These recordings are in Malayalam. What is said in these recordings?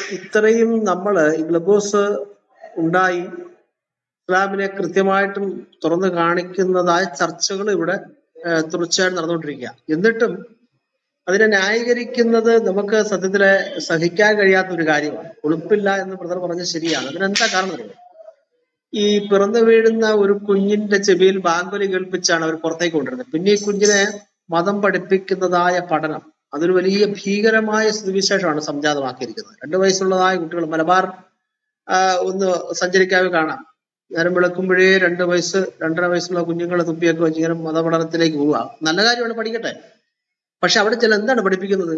ഇത്രയും നമ്മള് ഈ ഗ്ലബോസ് ഉണ്ടായി ഇസ്ലാമിനെ കൃത്യമായിട്ടും തുറന്നു കാണിക്കുന്നതായ ചർച്ചകൾ ഇവിടെ ഏഹ്, തുടർച്ചയായിട്ട് നടന്നുകൊണ്ടിരിക്കുക എന്നിട്ടും അതിനെ ന്യായീകരിക്കുന്നത് നമുക്ക് സത്യത്തില് സഹിക്കാൻ കഴിയാത്ത ഒരു കാര്യമാണ് ഉളുപ്പില്ല എന്ന് ബ്രദർ പറഞ്ഞത് ശരിയാണ് അതിനെന്താ കാരണം അറിയോ ഈ പിറന്നു വീഴുന്ന ഒരു കുഞ്ഞിന്റെ ചെവിയിൽ ബാങ്കുലി കേൾപ്പിച്ചാണ് അവർ പുറത്തേക്ക് കൊണ്ടുവരുന്നത് പിന്നെ ഈ കുഞ്ഞിനെ മതം പഠിപ്പിക്കുന്നതായ പഠനം അതൊരു വലിയ ഭീകരമായ സ്ഥിതിവിശേഷമാണ് സംജാതമാക്കിയിരിക്കുന്നത് രണ്ടു വയസ്സുള്ളതായ കുട്ടികൾ മലബാർ ആ, ഒന്ന് സഞ്ചരിക്കാതെ കാണാം നേരം വിളക്കുമ്പോഴേ രണ്ട് വയസ്സ് രണ്ടര വയസ്സുള്ള കുഞ്ഞുങ്ങളെ തുപ്പിയൊക്കെ വെച്ച് ഇങ്ങനെ മതപഠനത്തിലേക്ക് പോവുക നല്ല കാര്യമാണ് പഠിക്കട്ടെ പക്ഷെ അവിടെ ചില എന്താണ് പഠിപ്പിക്കുന്നത്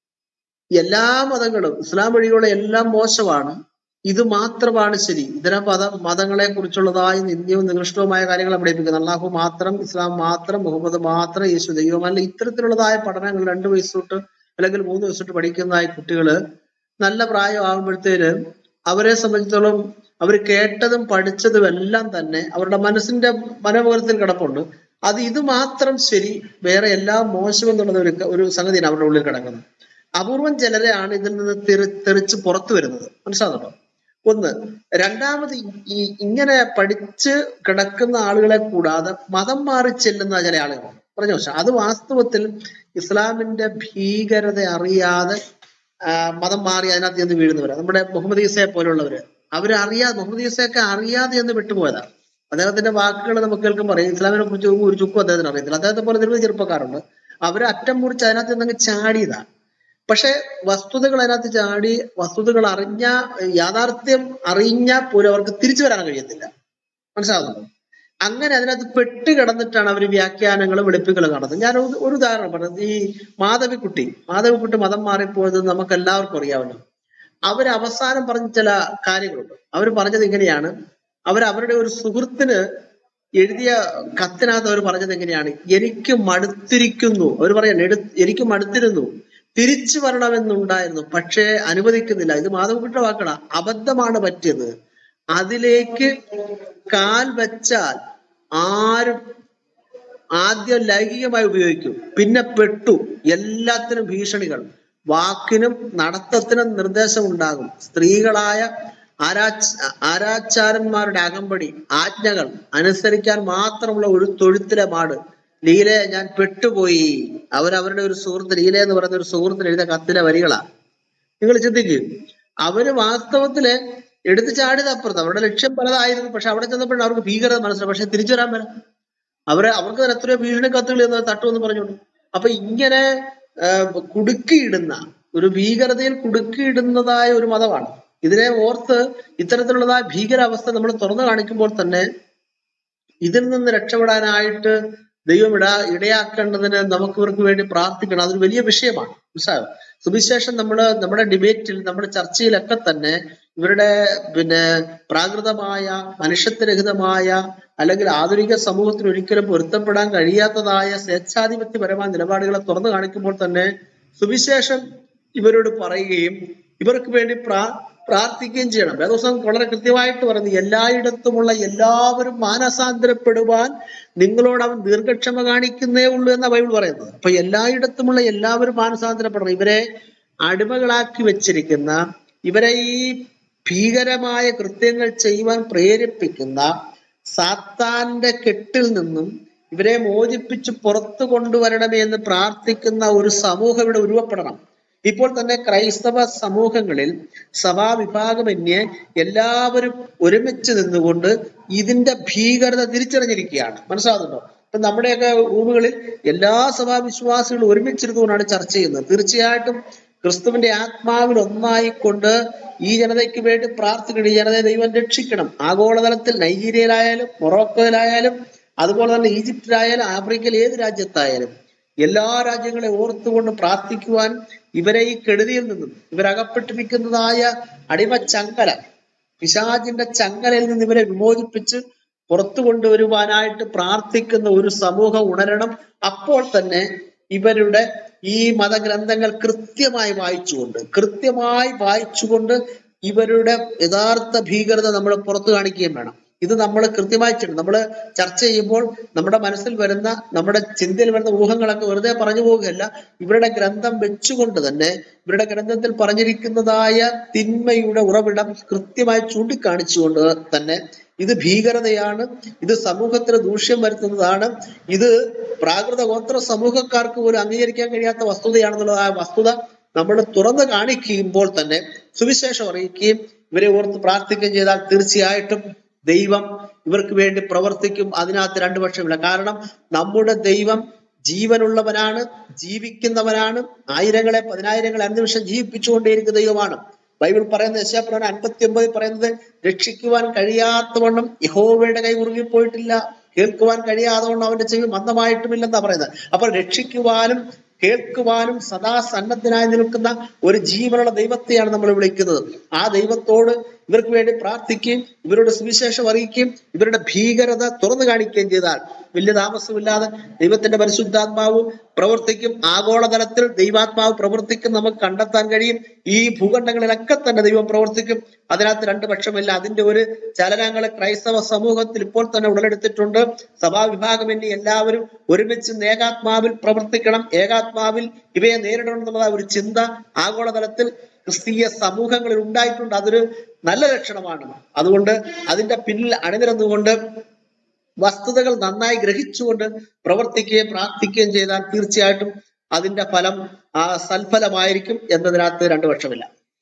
എല്ലാ മതങ്ങളും ഇസ്ലാം വഴിയുള്ള എല്ലാം മോശമാണ് ഇത് മാത്രമാണ് ശരി ഇതര മത മതങ്ങളെ കുറിച്ചുള്ളതായ നിന്ദ്യവും നികൃഷ്ടവുമായ കാര്യങ്ങൾ പഠിപ്പിക്കുന്നത് അള്ളാഹു മാത്രം ഇസ്ലാം മാത്രം മുഹമ്മദ് മാത്രം യേശു ദൈവം അല്ല ഇത്തരത്തിലുള്ളതായ പഠനങ്ങൾ രണ്ട് വയസ്സ് തൊട്ട് അല്ലെങ്കിൽ മൂന്ന് വയസ്സ് തൊട്ട് പഠിക്കുന്നതായ കുട്ടികള് നല്ല പ്രായമാകുമ്പോഴത്തേന് അവരെ സംബന്ധിച്ചിടത്തോളം അവർ കേട്ടതും പഠിച്ചതും എല്ലാം തന്നെ അവരുടെ മനസ്സിന്റെ മനോമുഖത്തിൽ കിടപ്പുണ്ട് അത് ഇത് മാത്രം ശരി വേറെ എല്ലാം മോശം എന്നുള്ളത് ഒരു ഒരു സംഗതിയാണ് അവരുടെ ഉള്ളിൽ കിടക്കുന്നത് അപൂർവം ചിലരെയാണ് ഇതിൽ നിന്ന് തെറി തെറിച്ച് പുറത്തു വരുന്നത് മനസ്സിലാകുന്നുണ്ടോ ഒന്ന് രണ്ടാമത് ഈ- ഈ ഇങ്ങനെ പഠിച്ച് കിടക്കുന്ന ആളുകളെ കൂടാതെ മതം മാറി ചെല്ലുന്ന ചില ആളുകളുണ്ട് പറഞ്ഞ പക്ഷെ അത് വാസ്തവത്തിൽ ഇസ്ലാമിന്റെ ഭീകരത അറിയാതെ ആ, മതം മാറി അതിനകത്ത് ചെന്ന് വീഴുന്നവരാ നമ്മുടെ മുഹമ്മദ് ഈസയെ പോലുള്ളവര് അവര് അറിയാതെ മുഹമ്മദ് ഈസയൊക്കെ അറിയാതെ എന്ന് വിട്ടുപോയതാണ് അദ്ദേഹത്തിന്റെ വാക്കുകൾ നമുക്ക് കേൾക്കുമ്പോൾ പറയും ഇസ്ലാമിനെ കുറിച്ച് ഒരു ചുക്കും അദ്ദേഹത്തിന് അറിയത്തില്ല അദ്ദേഹത്തെ പോലെ നിരവധി ചെറുപ്പക്കാരുണ്ട് അവര് അറ്റം മുറിച്ച് അതിനകത്ത് നിന്നങ്ങ് ചാടിയതാണ് പക്ഷെ വസ്തുതകൾ അതിനകത്ത് ചാടി വസ്തുതകൾ അറിഞ്ഞ യാഥാർത്ഥ്യം അറിഞ്ഞാൽ പോലും അവർക്ക് തിരിച്ചു വരാൻ കഴിയത്തില്ല മനസ്സിലാകുന്നുണ്ടോ അങ്ങനെ അതിനകത്ത് പെട്ട് കിടന്നിട്ടാണ് അവർ വ്യാഖ്യാനങ്ങളും വെളുപ്പിക്കലും നടത്തുന്നത് ഞാൻ ഒരു ഒരു ഉദാഹരണം പറഞ്ഞത് ഈ മാധവിക്കുട്ടി മാധവിക്കുട്ടി മതം മാറിപ്പോയത് നമുക്ക് എല്ലാവർക്കും അറിയാമല്ലോ അവർ അവസാനം പറഞ്ഞ ചില കാര്യങ്ങളുണ്ട് അവർ പറഞ്ഞത് ഇങ്ങനെയാണ് അവർ അവരുടെ ഒരു സുഹൃത്തിന് എഴുതിയ കത്തിനകത്ത് അവർ പറഞ്ഞത് എങ്ങനെയാണ് എനിക്ക് മടുത്തിരിക്കുന്നു അവർ പറയാൻ എടു എനിക്ക് മടുത്തിരുന്നു തിരിച്ചു വരണമെന്നുണ്ടായിരുന്നു പക്ഷേ അനുവദിക്കുന്നില്ല ഇത് മാധവക്കുട്ടിയുടെ വാക്കട അബദ്ധമാണ് പറ്റിയത് അതിലേക്ക് കാൽ വെച്ചാൽ ആരും ആദ്യം ലൈംഗികമായി ഉപയോഗിക്കും പിന്നെ പെട്ടു എല്ലാത്തിനും ഭീഷണികൾ വാക്കിനും നടത്തത്തിനും നിർദ്ദേശം ഉണ്ടാകും സ്ത്രീകളായ ആരാച്ച് ആരാച്ചാരന്മാരുടെ അകമ്പടി ആജ്ഞകൾ അനുസരിക്കാൻ മാത്രമുള്ള ഒരു തൊഴുത്തിലെ മാട് ലീലയെ ഞാൻ പെട്ടുപോയി അവരവരുടെ ഒരു സുഹൃത്ത് ലീല എന്ന് പറയുന്ന ഒരു സുഹൃത്തിന് എഴുതിയ കത്തിലെ വരികളാ നിങ്ങൾ ചിന്തിക്കും അവര് വാസ്തവത്തില് എടുത്തു ചാടിയത് അപ്പുറത്ത് അവരുടെ ലക്ഷ്യം പലതായിരുന്നു പക്ഷെ അവിടെ ചെന്നപ്പോഴും അവർക്ക് ഭീകരത മനസ്സിലായി പക്ഷെ തിരിച്ചു വരാൻ വരാം അവരെ അവർക്ക് തന്നെ എത്രയോ ഭീഷണി കത്തുകൾ എന്ന് തട്ടുമെന്ന് പറഞ്ഞോണ്ട് അപ്പൊ ഇങ്ങനെ ആ, കുടുക്കിയിടുന്ന ഒരു ഭീകരതയിൽ കുടുക്കിയിടുന്നതായ ഒരു മതമാണ് ഇതിനെ ഓർത്ത് ഇത്തരത്തിലുള്ളതായ ഭീകരാവസ്ഥ നമ്മൾ തുറന്നു കാണിക്കുമ്പോൾ തന്നെ ഇതിൽ നിന്ന് രക്ഷപ്പെടാനായിട്ട് ദൈവം ഇട ഇടയാക്കേണ്ടതിന് നമുക്ക് ഇവർക്ക് വേണ്ടി പ്രാർത്ഥിക്കണം അതൊരു വലിയ വിഷയമാണ് മനസ്സിലായോ സുവിശേഷം നമ്മൾ നമ്മുടെ ഡിബേറ്റിൽ നമ്മുടെ ചർച്ചയിലൊക്കെ തന്നെ ഇവരുടെ പിന്നെ പ്രാകൃതമായ മനുഷ്യത്വരഹിതമായ അല്ലെങ്കിൽ ആധുനിക സമൂഹത്തിന് ഒരിക്കലും പൊരുത്തപ്പെടാൻ കഴിയാത്തതായ സ്വേച്ഛാധിപത്യപരമായ നിലപാടുകളെ തുറന്നു കാണിക്കുമ്പോൾ തന്നെ സുവിശേഷം ഇവരോട് പറയുകയും ഇവർക്ക് വേണ്ടി പ്രാ പ്രാർത്ഥിക്കുകയും ചെയ്യണം വേദോസം വളരെ കൃത്യമായിട്ട് പറയുന്നു എല്ലായിടത്തുമുള്ള എല്ലാവരും മാനസാന്തരപ്പെടുവാൻ നിങ്ങളോട് അവൻ ദീർഘക്ഷമ കാണിക്കുന്നേ ഉള്ളൂ എന്ന ബൈബിൾ പറയുന്നത് അപ്പൊ എല്ലായിടത്തുമുള്ള എല്ലാവരും മാനസാന്തരപ്പെടണം ഇവരെ അടിമകളാക്കി വെച്ചിരിക്കുന്ന ഇവരെ ഈ ഭീകരമായ കൃത്യങ്ങൾ ചെയ്യുവാൻ പ്രേരിപ്പിക്കുന്ന സാത്താന്റെ കെട്ടിൽ നിന്നും ഇവരെ മോചിപ്പിച്ച് പുറത്തു കൊണ്ടുവരണമേ എന്ന് പ്രാർത്ഥിക്കുന്ന ഒരു സമൂഹം ഇവിടെ ഉരുവപ്പെടണം ഇപ്പോൾ തന്നെ ക്രൈസ്തവ സമൂഹങ്ങളിൽ സഭാവിഭാഗമന്യേ എല്ലാവരും ഒരുമിച്ച് നിന്നുകൊണ്ട് ഇതിന്റെ ഭീകരത തിരിച്ചറിഞ്ഞിരിക്കുകയാണ് മനസ്സിലാകുന്നുണ്ടോ ഇപ്പൊ നമ്മുടെയൊക്കെ റൂമുകളിൽ എല്ലാ സഭാവിശ്വാസികളും ഒരുമിച്ചിരുന്നുകൊണ്ടാണ് ചർച്ച ചെയ്യുന്നത് തീർച്ചയായിട്ടും ക്രിസ്തുവിന്റെ ആത്മാവിൽ ഒന്നായിക്കൊണ്ട് ഈ ജനതയ്ക്ക് വേണ്ടി പ്രാർത്ഥിക്കണം ഈ ജനതയെ ദൈവം രക്ഷിക്കണം ആഗോളതലത്തിൽ നൈജീരിയയിലായാലും മൊറോക്കോയിലായാലും അതുപോലെ തന്നെ ഈജിപ്തിലായാലും ആഫ്രിക്കയിൽ ഏത് രാജ്യത്തായാലും എല്ലാ രാജ്യങ്ങളെ ഓർത്തുകൊണ്ട് പ്രാർത്ഥിക്കുവാൻ ഇവരെ ഈ കെടുതിയിൽ നിന്നും ഇവരകപ്പെട്ടിരിക്കുന്നതായ അടിമ ചങ്ങല പിശാചിന്റെ ചങ്ങലയിൽ നിന്ന് ഇവരെ വിമോചിപ്പിച്ച് പുറത്തു കൊണ്ടുവരുവാനായിട്ട് പ്രാർത്ഥിക്കുന്ന ഒരു സമൂഹം ഉണരണം അപ്പോൾ തന്നെ ഇവരുടെ ഈ മതഗ്രന്ഥങ്ങൾ കൃത്യമായി വായിച്ചുകൊണ്ട് കൃത്യമായി വായിച്ചുകൊണ്ട് ഇവരുടെ യഥാർത്ഥ ഭീകരത നമ്മൾ പുറത്തു കാണിക്കുകയും വേണം ഇത് നമ്മൾ കൃത്യമായി ചെയ്യണം നമ്മൾ ചർച്ച ചെയ്യുമ്പോൾ നമ്മുടെ മനസ്സിൽ വരുന്ന നമ്മുടെ ചിന്തയിൽ വരുന്ന ഊഹങ്ങളൊക്കെ വെറുതെ പറഞ്ഞു പോവുകയല്ല ഇവരുടെ ഗ്രന്ഥം വെച്ചുകൊണ്ട് തന്നെ ഇവരുടെ ഗ്രന്ഥത്തിൽ പറഞ്ഞിരിക്കുന്നതായ തിന്മയുടെ ഉറവിടം കൃത്യമായി ചൂണ്ടിക്കാണിച്ചുകൊണ്ട് തന്നെ ഇത് ഭീകരതയാണ് ഇത് സമൂഹത്തിന് ദൂഷ്യം വരുത്തുന്നതാണ് ഇത് പ്രാകൃത ഗോത്ര സമൂഹക്കാർക്ക് പോലും അംഗീകരിക്കാൻ കഴിയാത്ത വസ്തുതയാണെന്നുള്ള ആ വസ്തുത നമ്മൾ തുറന്നു കാണിക്കുമ്പോൾ തന്നെ സുവിശേഷം അറിയിക്കുകയും ഇവരെ ഓർത്ത് പ്രാർത്ഥിക്കുകയും ചെയ്താൽ തീർച്ചയായിട്ടും ദൈവം ഇവർക്ക് വേണ്ടി പ്രവർത്തിക്കും അതിനകത്ത് രണ്ടു പക്ഷമില്ല കാരണം നമ്മുടെ ദൈവം ജീവനുള്ളവനാണ് ജീവിക്കുന്നവനാണ് ആയിരങ്ങളെ പതിനായിരങ്ങളെ അനുനിമിഷം ജീവിപ്പിച്ചുകൊണ്ടേയിരിക്കുന്ന ദൈവമാണ് ബൈബിൾ പറയുന്ന യശാപ്രവൻ അൻപത്തി ഒമ്പതിൽ പറയുന്നത് രക്ഷിക്കുവാൻ കഴിയാത്തവണ്ണം യഹോവയുടെ കൈ ഉറുകിപ്പോയിട്ടില്ല കേൾക്കുവാൻ കഴിയാത്തവണ്ണം അവന്റെ ചെവി മന്ദമായിട്ടുമില്ലെന്നാ പറയുന്നത് അപ്പൊ രക്ഷിക്കുവാനും കേൾക്കുവാനും സദാ സന്നദ്ധനായി നിൽക്കുന്ന ഒരു ജീവനുള്ള ദൈവത്തെയാണ് നമ്മൾ വിളിക്കുന്നത് ആ ദൈവത്തോട് ഇവർക്ക് വേണ്ടി പ്രാർത്ഥിക്കുകയും ഇവരുടെ സുവിശേഷം അറിയിക്കുകയും ഇവരുടെ ഭീകരത തുറന്നു കാണിക്കുകയും ചെയ്താൽ വലിയ താമസമില്ലാതെ ദൈവത്തിന്റെ പരിശുദ്ധാത്മാവ് പ്രവർത്തിക്കും ആഗോളതലത്തിൽ ദൈവാത്മാവ് പ്രവർത്തിക്കും നമുക്ക് കണ്ടെത്താൻ കഴിയും ഈ ഭൂഖണ്ഡങ്ങളിലൊക്കെ തന്നെ ദൈവം പ്രവർത്തിക്കും അതിനകത്ത് രണ്ട് പക്ഷമില്ല അതിന്റെ ഒരു ചലനങ്ങൾ ക്രൈസ്തവ സമൂഹത്തിൽ ഇപ്പോൾ തന്നെ ഉടലെടുത്തിട്ടുണ്ട് സഭാവിഭാഗം എന്നീ എല്ലാവരും ഒരുമിച്ച് ഏകാത്മാവിൽ പ്രവർത്തിക്കണം ഏകാത്മാവിൽ ഇവയെ നേരിടണം എന്നുള്ള ഒരു ചിന്ത ആഗോളതലത്തിൽ ക്രിസ്തീയ സമൂഹങ്ങളിൽ ഉണ്ടായിട്ടുണ്ട് അതൊരു നല്ല ലക്ഷണമാണ് അതുകൊണ്ട് അതിന്റെ പിന്നിൽ അണിനിരന്നുകൊണ്ട് വസ്തുതകൾ നന്നായി ഗ്രഹിച്ചുകൊണ്ട് പ്രവർത്തിക്കുകയും പ്രാർത്ഥിക്കുകയും ചെയ്താൽ തീർച്ചയായിട്ടും അതിന്റെ ഫലം ആ സൽഫലമായിരിക്കും എന്നതിനകത്ത് രണ്ടു പക്ഷമില്ല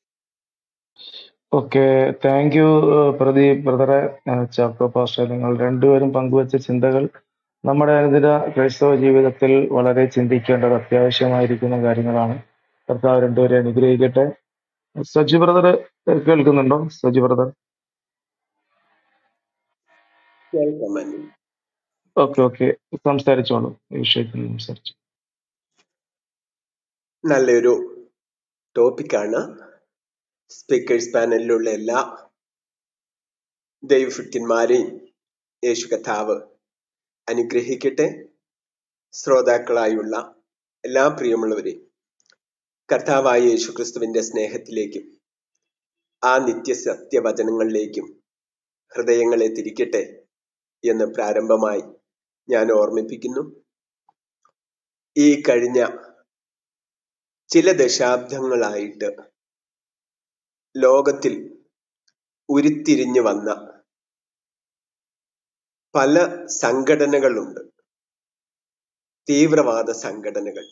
ഓക്കെ താങ്ക് യു പ്രദീപ് ബ്രദറെ ചാക്കോ പാസ്റ്റർ നിങ്ങൾ രണ്ടുപേരും പങ്കുവച്ച ചിന്തകൾ നമ്മുടെ അനുദിന ക്രൈസ്തവ ജീവിതത്തിൽ വളരെ ചിന്തിക്കേണ്ടത് അത്യാവശ്യമായിരിക്കുന്ന കാര്യങ്ങളാണ് കർത്താവ് രണ്ടുപേരെ അനുഗ്രഹിക്കട്ടെ സജി ബ്രദർ കേൾക്കുന്നുണ്ടോ സജി ബ്രദർ കേൾക്കാം മാന്യം. ഓക്കെ ഓക്കെ സംസാരിച്ചോളൂ ഈ വിഷയത്തിൽ സംസാരിച്ചു നല്ലൊരു ടോപ്പിക്കാണ് സ്പീക്കേഴ്സ് പാനലിലുള്ള എല്ലാ ദൈവഭക്തന്മാരെയും യേശു കഥാവ് അനുഗ്രഹിക്കട്ടെ ശ്രോതാക്കളായുള്ള എല്ലാ പ്രിയമുള്ളവരെയും കർത്താവായ യേശു ക്രിസ്തുവിന്റെ സ്നേഹത്തിലേക്കും ആ നിത്യസത്യവചനങ്ങളിലേക്കും ഹൃദയങ്ങളെ തിരിക്കട്ടെ എന്ന് പ്രാരംഭമായി ഞാൻ ഓർമ്മിപ്പിക്കുന്നു ഈ കഴിഞ്ഞ ചില ദശാബ്ദങ്ങളായിട്ട് ലോകത്തിൽ ഉരുത്തിരിഞ്ഞു വന്ന പല സംഘടനകളുണ്ട് തീവ്രവാദ സംഘടനകൾ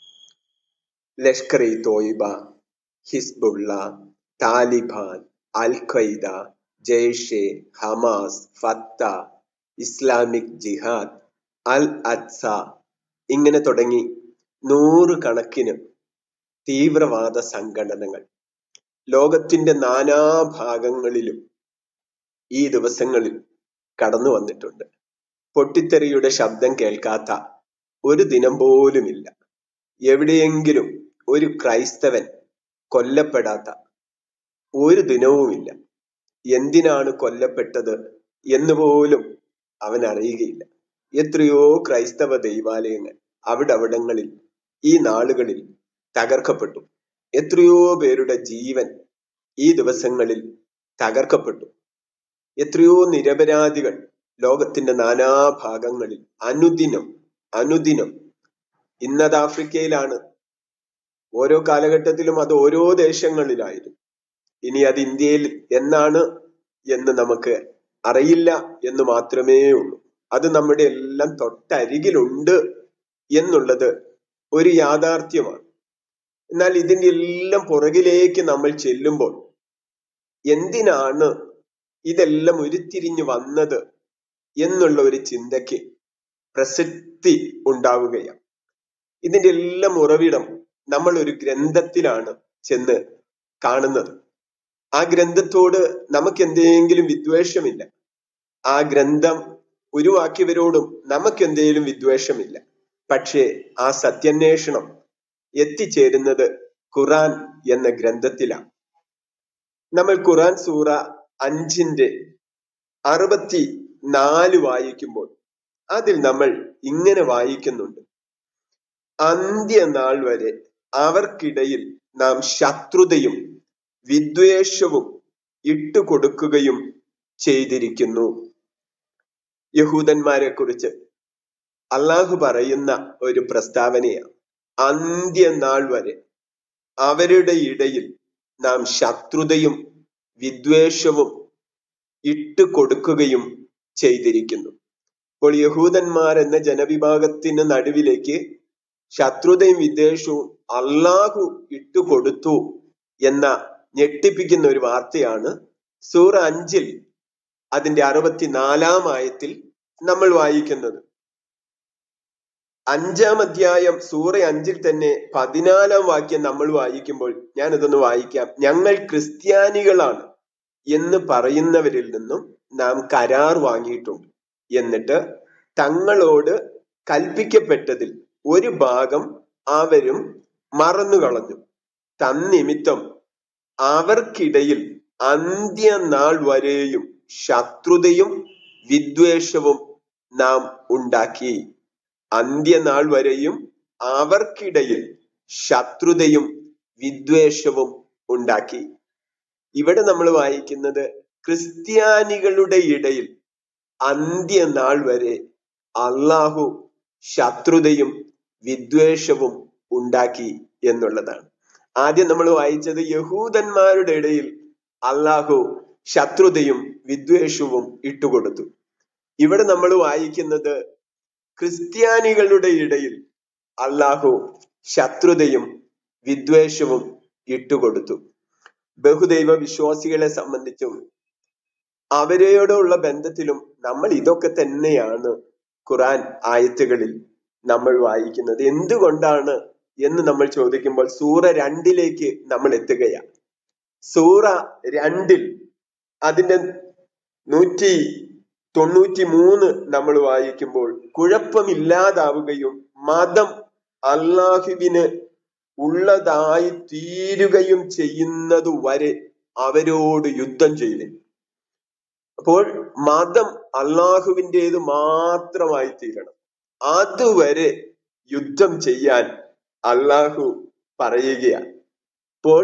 Lashkar e Taiba Hezbollah Taliban al Qaeda Jaish Hamas Fatah Islamic Jihad al Aqsa ഇങ്ങനെ തുടങ്ങി നൂറുകണക്കിന് തീവ്രവാദ സംഘടനകൾ ലോകത്തിന്റെ നാനാഭാഗങ്ങളിലും ഈ ദിവസങ്ങളിൽ കടന്നു വന്നിട്ടുണ്ട് പൊട്ടിത്തെറിയുടെ ശബ്ദം കേൾക്കാത്ത ഒരു ദിനം പോലുമില്ല എവിടെയെങ്കിലും ഒരു ക്രൈസ്തവൻ കൊല്ലപ്പെടാത്ത ഒരു ദിനവുമില്ല എന്തിനാണ് കൊല്ലപ്പെട്ടത് എന്ന് പോലും അവൻ അറിയുകയില്ല എത്രയോ ക്രൈസ്തവ ദൈവാലയങ്ങൾ അവിടവിടങ്ങളിൽ ഈ നാളുകളിൽ തകർക്കപ്പെട്ടു എത്രയോ പേരുടെ ജീവൻ ഈ ദിവസങ്ങളിൽ തകർക്കപ്പെട്ടു എത്രയോ നിരപരാധികൾ ലോകത്തിന്റെ നാനാഭാഗങ്ങളിൽ അനുദിനം അനുദിനം ഇന്നത് ആഫ്രിക്കയിലാണ് ഓരോ കാലഘട്ടത്തിലും അത് ഓരോ ദേശങ്ങളിലായിരുന്നു ഇനി അത് ഇന്ത്യയിൽ എന്നാണ് എന്ന് നമുക്ക് അറിയില്ല എന്ന് മാത്രമേ ഉള്ളൂ അത് നമ്മുടെ എല്ലാം തൊട്ടരികിലുണ്ട് എന്നുള്ളത് ഒരു യാഥാർത്ഥ്യമാണ് എന്നാൽ ഇതിന്റെ എല്ലാം പുറകിലേക്ക് നമ്മൾ ചെല്ലുമ്പോൾ എന്തിനാണ് ഇതെല്ലാം ഉരുത്തിരിഞ്ഞു വന്നത് എന്നുള്ള ഒരു ചിന്തയ്ക്ക് പ്രസക്തി ഉണ്ടാവുകയാണ് ഇതിന്റെ എല്ലാം ഉറവിടം നമ്മൾ ഒരു ഗ്രന്ഥത്തിലാണ് ചെന്ന് കാണുന്നത് ആ ഗ്രന്ഥത്തോട് നമുക്ക് എന്തെങ്കിലും വിദ്വേഷമില്ല ആ ഗ്രന്ഥം ഉരുവാക്കിയവരോടും നമുക്ക് എന്തെങ്കിലും വിദ്വേഷമില്ല പക്ഷേ ആ സത്യാന്വേഷണം എത്തിച്ചേരുന്നത് ഖുറാൻ എന്ന ഗ്രന്ഥത്തിലാണ് നമ്മൾ ഖുറാൻ സൂറ അഞ്ചിന്റെ അറുപത്തി നാല് വായിക്കുമ്പോൾ അതിൽ നമ്മൾ ഇങ്ങനെ വായിക്കുന്നുണ്ട് അന്ത്യനാൾ വരെ അവർക്കിടയിൽ നാം ശത്രുതയും വിദ്വേഷവും ഇട്ടുകൊടുക്കുകയും ചെയ്തിരിക്കുന്നു യഹൂദന്മാരെ കുറിച്ച് അള്ളാഹു പറയുന്ന ഒരു പ്രസ്താവനയാണ് അന്ത്യനാൾ വരെ അവരുടെ ഇടയിൽ നാം ശത്രുതയും വിദ്വേഷവും ഇട്ട് കൊടുക്കുകയും ചെയ്തിരിക്കുന്നു അപ്പോൾ യഹൂദന്മാർ എന്ന ജനവിഭാഗത്തിന് നടുവിലേക്ക് ശത്രുതയും വിദ്വേഷവും അള്ളാഹു ഇട്ടുകൊടുത്തു എന്ന ഞെട്ടിപ്പിക്കുന്ന ഒരു വാർത്തയാണ് സൂറ അഞ്ചിൽ അതിന്റെ അറുപത്തിനാലാം ആയത്തിൽ നമ്മൾ വായിക്കുന്നത് അഞ്ചാം അധ്യായം സൂറ അഞ്ചിൽ തന്നെ പതിനാലാം വാക്യം നമ്മൾ വായിക്കുമ്പോൾ ഞാൻ ഇതൊന്ന് വായിക്കാം ഞങ്ങൾ ക്രിസ്ത്യാനികളാണ് എന്ന് പറയുന്നവരിൽ നിന്നും നാം കരാർ വാങ്ങിയിട്ടുണ്ട് എന്നിട്ട് തങ്ങളോട് കൽപ്പിക്കപ്പെട്ടതിൽ ഒരു ഭാഗം അവരും മറന്നുകളഞ്ഞു തന്നിമിത്തം അവർക്കിടയിൽ അന്ത്യനാൾ വരെയും ശത്രുതയും വിദ്വേഷവും നാം ഉണ്ടാക്കി അന്ത്യനാൾ വരെയും അവർക്കിടയിൽ ശത്രുതയും വിദ്വേഷവും ഉണ്ടാക്കി ഇവിടെ നമ്മൾ വായിക്കുന്നത് ക്രിസ്ത്യാനികളുടെ ഇടയിൽ അന്ത്യനാൾ വരെ അള്ളാഹു ശത്രുതയും വിദ്വേഷവും ഉണ്ടാക്കി എന്നുള്ളതാണ് ആദ്യം നമ്മൾ വായിച്ചത് യഹൂദന്മാരുടെ ഇടയിൽ അള്ളാഹു ശത്രുതയും വിദ്വേഷവും ഇട്ടുകൊടുത്തു ഇവിടെ നമ്മൾ വായിക്കുന്നത് ക്രിസ്ത്യാനികളുടെ ഇടയിൽ അള്ളാഹു ശത്രുതയും വിദ്വേഷവും ഇട്ടുകൊടുത്തു ബഹുദൈവ വിശ്വാസികളെ സംബന്ധിച്ചും അവരോടുള്ള ബന്ധത്തിലും നമ്മൾ ഇതൊക്കെ തന്നെയാണ് ഖുറാൻ ആയത്തുകളിൽ നമ്മൾ വായിക്കുന്നത് എന്തുകൊണ്ടാണ് എന്ന് നമ്മൾ ചോദിക്കുമ്പോൾ സൂറ രണ്ടിലേക്ക് നമ്മൾ എത്തുകയാണ് സൂറ രണ്ടിൽ അതിന്റെ നൂറ്റി തൊണ്ണൂറ്റി മൂന്ന് നമ്മൾ വായിക്കുമ്പോൾ കുഴപ്പമില്ലാതാവുകയും മതം അള്ളാഹുവിന് ഉള്ളതായി തീരുകയും ചെയ്യുന്നത് വരെ അവരോട് യുദ്ധം ചെയ്യും അപ്പോൾ മതം അള്ളാഹുവിൻ്റെത് മാത്രമായി തീരണം അതുവരെ യുദ്ധം ചെയ്യാൻ അള്ളാഹു പറയുകയാണ് അപ്പോൾ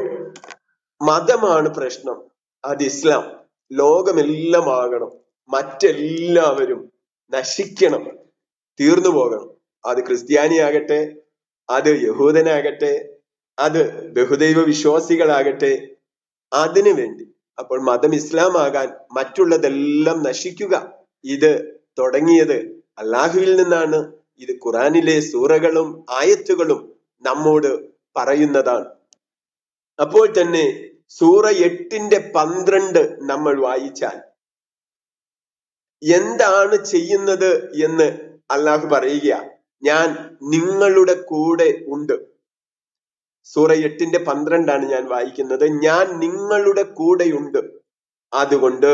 മതമാണ് പ്രശ്നം അത് ഇസ്ലാം ലോകമെല്ലാം ആകണം മറ്റെല്ലാവരും നശിക്കണം തീർന്നു പോകണം അത് ക്രിസ്ത്യാനിയാകട്ടെ അത് യഹൂദനാകട്ടെ അത് ബഹുദൈവ വിശ്വാസികളാകട്ടെ അതിനു വേണ്ടി അപ്പോൾ മതം ഇസ്ലാം ആകാൻ മറ്റുള്ളതെല്ലാം നശിക്കുക ഇത് തുടങ്ങിയത് അള്ളാഹുവിൽ നിന്നാണ് ഇത് ഖുറാനിലെ സൂറകളും ആയത്തുകളും നമ്മോട് പറയുന്നതാണ് അപ്പോൾ തന്നെ സൂറ എട്ടിന്റെ പന്ത്രണ്ട് നമ്മൾ വായിച്ചാൽ എന്താണ് ചെയ്യുന്നത് എന്ന് അള്ളാഹു പറയുക ഞാൻ നിങ്ങളുടെ കൂടെ ഉണ്ട് സൂറ എട്ടിന്റെ പന്ത്രണ്ടാണ് ഞാൻ വായിക്കുന്നത് ഞാൻ നിങ്ങളുടെ കൂടെയുണ്ട് അതുകൊണ്ട്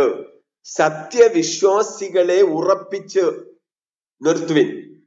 സത്യവിശ്വാസികളെ ഉറപ്പിച്ച് നിർത്തുവിൻ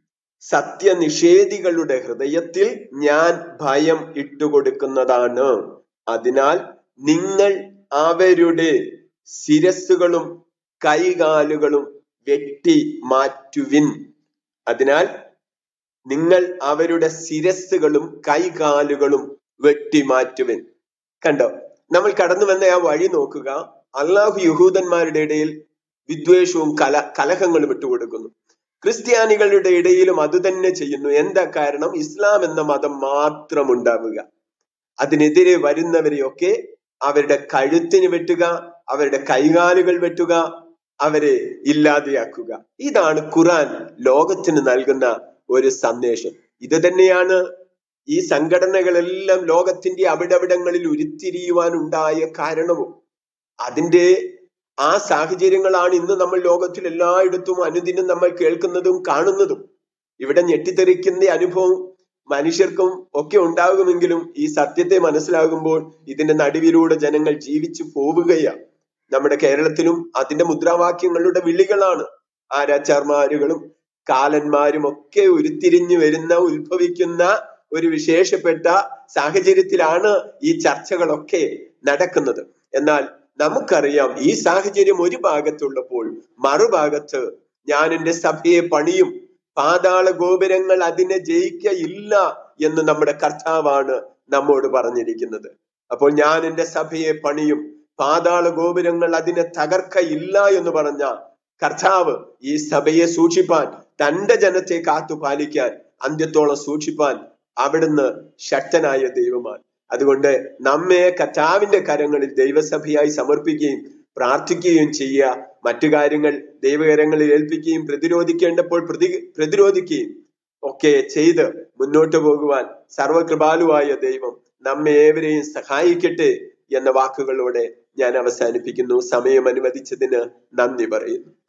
സത്യനിഷേധികളുടെ ഹൃദയത്തിൽ ഞാൻ ഭയം ഇട്ടുകൊടുക്കുന്നതാണ് അതിനാൽ നിങ്ങൾ അവരുടെ ശിരസ്സുകളും കൈകാലുകളും വെട്ടി മാറ്റുവിൻ അതിനാൽ നിങ്ങൾ അവരുടെ ശിരസ്സുകളും കൈകാലുകളും വെട്ടിമാറ്റുവിൻ കണ്ടോ നമ്മൾ കടന്നു വന്ന ആ വഴി നോക്കുക അള്ളാഹു യഹൂദന്മാരുടെ ഇടയിൽ വിദ്വേഷവും കല കലഹങ്ങളും വിട്ടുകൊടുക്കുന്നു ക്രിസ്ത്യാനികളുടെ ഇടയിലും അത് തന്നെ ചെയ്യുന്നു എന്താ കാരണം ഇസ്ലാം എന്ന മതം മാത്രം ഉണ്ടാവുക അതിനെതിരെ വരുന്നവരെയൊക്കെ അവരുടെ കഴുത്തിന് വെട്ടുക അവരുടെ കൈകാലുകൾ വെട്ടുക അവരെ ഇല്ലാതെയാക്കുക ഇതാണ് ഖുറാൻ ലോകത്തിന് നൽകുന്ന ഒരു സന്ദേശം ഇത് തന്നെയാണ് ഈ സംഘടനകളെല്ലാം ലോകത്തിന്റെ അവിടവിടങ്ങളിൽ ഉരുത്തിരിയുവാനുണ്ടായ കാരണവും അതിന്റെ ആ സാഹചര്യങ്ങളാണ് ഇന്ന് നമ്മൾ ലോകത്തിൽ എല്ലായിടത്തും അനുദിനം നമ്മൾ കേൾക്കുന്നതും കാണുന്നതും ഇവിടെ ഞെട്ടിത്തെറിക്കുന്ന അനുഭവം മനുഷ്യർക്കും ഒക്കെ ഉണ്ടാകുമെങ്കിലും ഈ സത്യത്തെ മനസ്സിലാകുമ്പോൾ ഇതിന്റെ നടുവിലൂടെ ജനങ്ങൾ ജീവിച്ചു പോവുകയാണ് നമ്മുടെ കേരളത്തിലും അതിന്റെ മുദ്രാവാക്യങ്ങളുടെ വിളികളാണ് ആരാച്ചാർമാരുകളും കാലന്മാരും ഒക്കെ ഉരുത്തിരിഞ്ഞു വരുന്ന ഉത്ഭവിക്കുന്ന ഒരു വിശേഷപ്പെട്ട സാഹചര്യത്തിലാണ് ഈ ചർച്ചകളൊക്കെ നടക്കുന്നത് എന്നാൽ നമുക്കറിയാം ഈ സാഹചര്യം ഒരു ഭാഗത്തുള്ളപ്പോൾ മറുഭാഗത്ത് ഞാൻ എന്റെ സഭയെ പണിയും പാതാള ഗോപുരങ്ങൾ അതിനെ ജയിക്കയില്ല എന്ന് നമ്മുടെ കർത്താവാണ് നമ്മോട് പറഞ്ഞിരിക്കുന്നത് അപ്പോൾ ഞാൻ എന്റെ സഭയെ പണിയും പാതാള ഗോപുരങ്ങൾ അതിനെ തകർക്കയില്ല എന്ന് പറഞ്ഞ കർത്താവ് ഈ സഭയെ സൂക്ഷിപ്പാൻ തന്റെ ജനത്തെ കാത്തു പാലിക്കാൻ അന്ത്യത്തോളം സൂക്ഷിപ്പാൻ അവിടുന്ന് ശക്തനായ ദൈവമാണ് അതുകൊണ്ട് നമ്മെ കർത്താവിന്റെ കരങ്ങളിൽ ദൈവസഭയായി സമർപ്പിക്കുകയും പ്രാർത്ഥിക്കുകയും ചെയ്യുക മറ്റു കാര്യങ്ങൾ ദൈവകരങ്ങളിൽ ഏൽപ്പിക്കുകയും പ്രതിരോധിക്കേണ്ടപ്പോൾ പ്രതി പ്രതിരോധിക്കുകയും ഒക്കെ ചെയ്ത് മുന്നോട്ട് പോകുവാൻ സർവകൃപാലുവായ ദൈവം നമ്മെ ഏവരെയും സഹായിക്കട്ടെ എന്ന വാക്കുകളോടെ ഞാൻ അവസാനിപ്പിക്കുന്നു സമയം അനുവദിച്ചതിന് നന്ദി പറയുന്നു